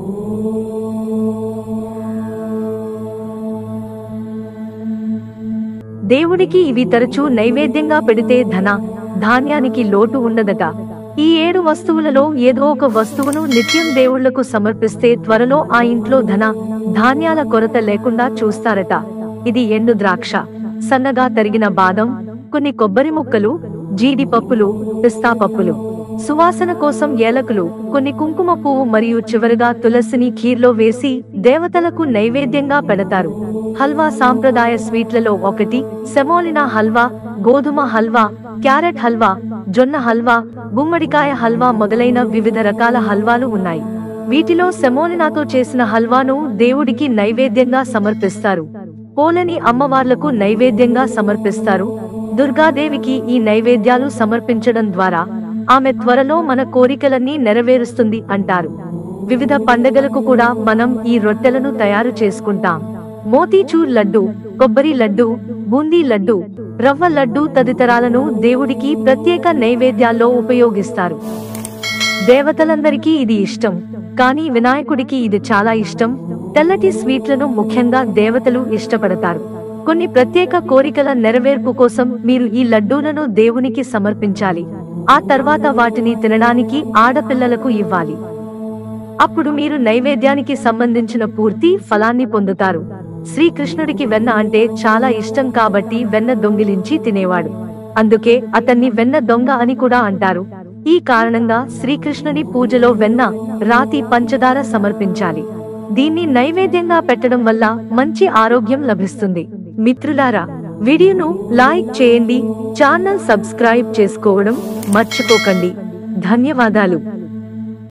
దేవుడికి ఇవి తరచూ నైవేద్యంగా పెడితే ధన ధాన్యానికి లోటు ఉండదట ఈ ఏడు వస్తువులలో ఏదో ఒక వస్తువును నిత్యం దేవుళ్లకు సమర్పిస్తే త్వరలో ఆ ఇంట్లో ధన ధాన్యాల కొరత లేకుండా చూస్తారట ఇది ఎండు ద్రాక్ష సన్నగా తరిగిన బాదం కొన్ని కొబ్బరి ముక్కలు జీడిపప్పులు పిస్తా పప్పులు సువాసన కోసం ఏలకులు కొన్ని కుంకుమ పువ్వు మరియు చివరగా తులసిని ఖీర్లో వేసి దేవతలకు నైవేద్యంగా పెడతారు హల్వా సాంప్రదాయ స్వీట్లలో ఒకటి సెమోలినా హల్వా గోధుమ హల్వా క్యారెట్ హల్వా జొన్న హల్వా గుమ్మడికాయ హల్వా మొదలైన వివిధ రకాల హల్వాలు ఉన్నాయి వీటిలో సెమోలినాతో చేసిన హల్వాను దేవుడికి నైవేద్యంగా సమర్పిస్తారు పోలని అమ్మవార్లకు నైవేద్యంగా సమర్పిస్తారు దుర్గాదేవికి ఈ నైవేద్యాలు సమర్పించడం ద్వారా ఆమె త్వరలో మన కోరికలన్నీ నెరవేరుస్తుంది అంటారు వివిధ పండగలకు కూడా మనం ఈ రొట్టెలను తయారు చేసుకుంటాం మోతీచూర్ లడ్డు కొబ్బరి లడ్డు బూందీ లడ్డు రవ్వ లడ్డు తదితరాలను దేవుడికి ప్రత్యేక నైవేద్యాల్లో ఉపయోగిస్తారు దేవతలందరికీ ఇది ఇష్టం కానీ వినాయకుడికి ఇది చాలా ఇష్టం తెల్లటి స్వీట్లను ముఖ్యంగా దేవతలు ఇష్టపడతారు కొన్ని ప్రత్యేక కోరికల నెరవేర్పు కోసం మీరు ఈ లడ్డూలను దేవునికి సమర్పించాలి ఆ తర్వాత వాటిని తినడానికి ఆడపిల్లలకు ఇవ్వాలి అప్పుడు మీరు నైవేద్యానికి సంబంధించిన పూర్తి ఫలాన్ని పొందుతారు శ్రీకృష్ణుడికి వెన్న అంటే చాలా ఇష్టం కాబట్టి వెన్న దొంగిలించి తినేవాడు అందుకే అతన్ని వెన్న దొంగ అని కూడా అంటారు ఈ కారణంగా శ్రీకృష్ణుని పూజలో వెన్న రాతి పంచదార సమర్పించాలి దీన్ని నైవేద్యంగా పెట్టడం వల్ల మంచి ఆరోగ్యం లభిస్తుంది మిత్రులారా వీడియోను లైక్ చేయండి ఛానల్ సబ్స్క్రైబ్ చేసుకోవడం మర్చిపోకండి ధన్యవాదాలు